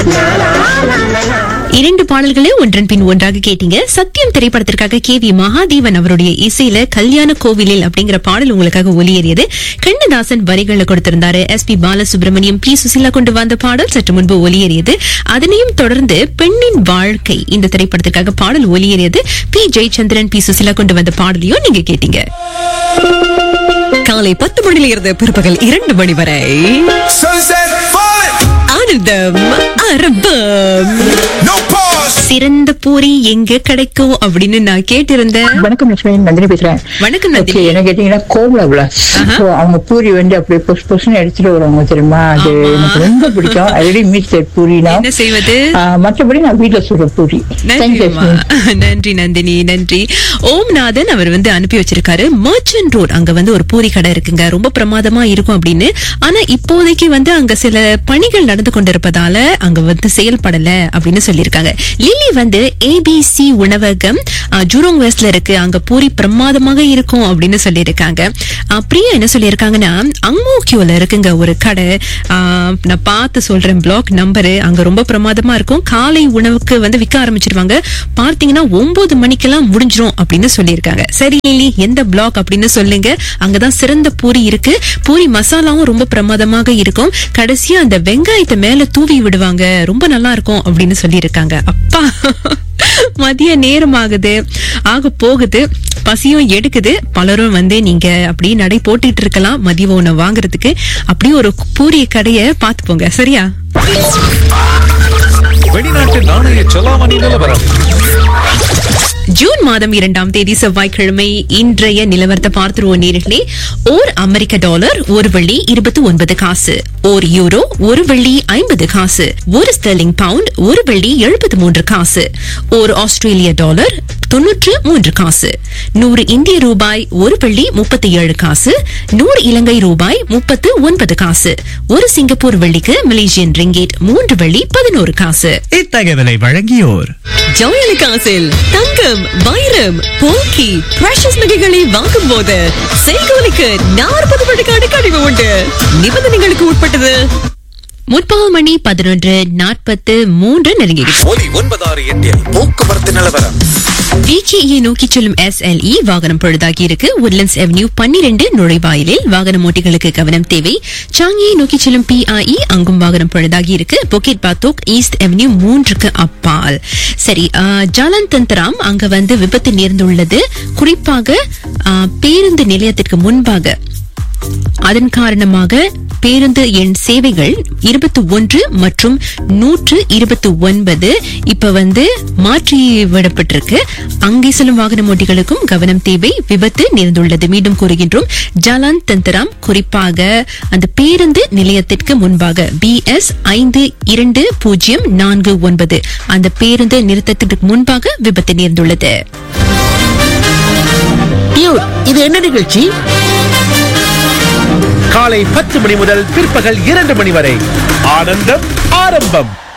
இரண்டு பாடல்களை ஒன்றன் பின் ஒன்றாக கேட்டீங்க சத்தியம் திரைப்படத்திற்காக கே வி மகாதேவன் அவருடைய இசையில கல்யாண கோவிலில் அப்படிங்கிற பாடல் உங்களுக்காக ஒலியேறியது கண்ணதாசன் வரிகளை கொடுத்திருந்தாரு S P Balasubramaniam P Susheela கொண்டு வந்த பாடல் சற்று முன்பு ஒலியேறியது அதனையும் தொடர்ந்து பெண்ணின் வாழ்க்கை இந்த திரைப்படத்திற்காக பாடல் ஒலியேறியது பி ஜெயச்சந்திரன் பி சுசிலா கொண்டு வந்த பாடலையும் நீங்க கேட்டீங்க காலை பத்து மணியில இருந்து பிற்பகல் இரண்டு மணி வரை Sunset falling, ஆனந்தம் அரபம் no pause. சிறந்த பூரி எங்க கிடைக்கும் அப்படின்னு நான் கேட்டிருந்தேன் வணக்கம் லட்சுமி நந்தினி பேசுறேன் வணக்கம் நந்தினி. Okay, என்ன கேட்டீங்கன்னா கோவலா விலாஸ் So, அவங்க பூரி வந்து அப்படியே பொஸ் பொஸ்னு எடுத்துட்டு வருவாங்க தெரியுமா அது ஆமா. எனக்கு ரொம்ப பிடிக்கும் ஐ மீட் தட் பூரினா என்ன செய்வது மற்றபடி நான் வீட்டுல சுடுற பூரி Thank you, நன்றிம்மா. லட்சுமி. நன்றி நந்தினி நன்றி ஓம்நாதன் அவர் வந்து அனுப்பி வச்சிருக்காரு மர்ச்சன்ட் ரோட் அங்க வந்து ஒரு பூரி கடை இருக்குங்க ரொம்ப பிரமாதமா இருக்கும் அப்படின்னு ஆனா இப்போதைக்கு வந்து அங்க சில பணிகள் நடந்து கொண்டிருப்பதால அங்க வந்து செயல்படல அப்படின்னு சொல்லியிருக்காங்க லில்லி வந்து ஏபிசி உணவகம் அஹ், ஜூரோங் வெஸ்ட்ல இருக்கு அங்க பூரி பிரமாதமாக இருக்கும் அப்படின்னு சொல்லியிருக்காங்க அஹ், பிரியா என்ன சொல்லியிருக்காங்கன்னா அங்கோக்கியோல இருக்குங்க ஒரு கடை அஹ், நான் பார்த்து சொல்றேன் பிளாக் நம்பரு அங்க ரொம்ப பிரமாதமா இருக்கும் காலை உணவுக்கு வந்து விற்க ஆரம்பிச்சிருவாங்க பார்த்தீங்கன்னா ஒன்பது மணிக்கெல்லாம் முடிஞ்சிரும் அப்படின்னு சொல்லியிருக்காங்க சரி லில்லி எந்த பிளாக் அப்படின்னு சொல்லுங்க அங்கதான் சிறந்த பூரி இருக்கு பூரி மசாலாவும் ரொம்ப பிரமாதமாக இருக்கும் கடைசியா அந்த வெங்காயத்தை மேல தூவி விடுவாங்க ரொம்ப நல்லா இருக்கும் அப்படின்னு சொல்லியிருக்காங்க அப்பா மதிய நேரம் ஆகுது ஆக போகுது பசியும் எடுக்குது பலரும் வந்து நீங்க அப்படியே நடை போட்டுட்டு இருக்கலாம் மதிய உணவு வாங்குறதுக்கு அப்படியே ஒரு பூரி கடைய பார்த்து போங்க சரியா வெளிநாட்டு நாணய செலாவணி நிலவரம் ஜூன் மாதம் இரண்டாம் தேதி செவ்வாய்க்கிழமை இன்றைய நிலவரத்தை பார்த்துருவோம் நேர்களே ஓர் அமெரிக்க டாலர் ஒரு வெள்ளி இருபத்தி ஒன்பது காசு ஓர் யூரோ ஒரு வெள்ளி ஐம்பது காசு ஒரு ஸ்டெர்லிங் பவுண்ட் ஒரு வெள்ளி எழுபத்தி மூன்று காசு ஓர் ஆஸ்திரேலிய டாலர் தொன்னூற்று மூன்று காசு நூறு இந்திய ரூபாய் ஒரு வெள்ளி முப்பத்தி ஏழு காசு நூறு இலங்கை ரூபாய் முப்பத்து ஒன்பது காசு ஒரு சிங்கப்பூர் வெள்ளிக்கு மலேசியன் ரிங்கேட் மூன்று வெள்ளி பதினோரு காசு இத்தகவலை வழங்கியோர் ஜவுளி காசில் தங்கம் வைரம் போக்கி பிரஷஸ் நகைகளை வாங்கும் போது செய்கோலிக்கு நாற்பது விழுக்காடு கழிவு உண்டு நிபந்தனைகளுக்கு உட்பட்டது முற்பகல் மணி பதினொன்று நாற்பத்து மூன்று நெருங்கிடுச்சு ஒலி ஒன்பதாறு எட்டில் போக்குவரத்து நிலவரம் டிஜிஇ நோக்கி செல்லும் எஸ்எல்இ வாகனம் பழுதாகி இருக்கு உட்லண்ட்ஸ் அவென்யூ பன்னிரண்டு நுழைவாயிலில் வாகன ஓட்டிகளுக்கு கவனம் தேவை சாங்கியை நோக்கி செல்லும் பிஐஇ அங்கும் வாகனம் பழுதாகி இருக்கு பொக்கெட் பாத்தோக் ஈஸ்ட் அவென்யூ மூன்றுக்கு அப்பால் சரி ஆ, ஜாலன் தந்தராம் அங்க வந்து விபத்து நேர்ந்துள்ளது குறிப்பாக ஆ, பேருந்து நிலையத்திற்கு முன்பாக அதன் காரணமாக பேருந்து எண் சேவைகள் இருபத்தி ஒன்று மற்றும் நூற்று இருபத்தி ஒன்பது இப்ப வந்து மாற்றி விடப்பட்டிருக்கு அங்கே செல்லும் வாகன ஓட்டிகளுக்கும் கவனம் தேவை விபத்து நேர்ந்துள்ளது மீண்டும் கூறுகின்றோம் ஜலான் தந்தராம் குறிப்பாக அந்த பேருந்து நிலையத்திற்கு முன்பாக பி எஸ் ஐந்து இரண்டு பூஜ்ஜியம் நான்கு ஒன்பது அந்த பேருந்து நிறுத்தத்திற்கு முன்பாக விபத்து நேர்ந்துள்ளது இது என்ன நிகழ்ச்சி காலை பத்து மணி முதல் பிற்பகல் இரண்டு மணி வரை ஆனந்தம் ஆரம்பம்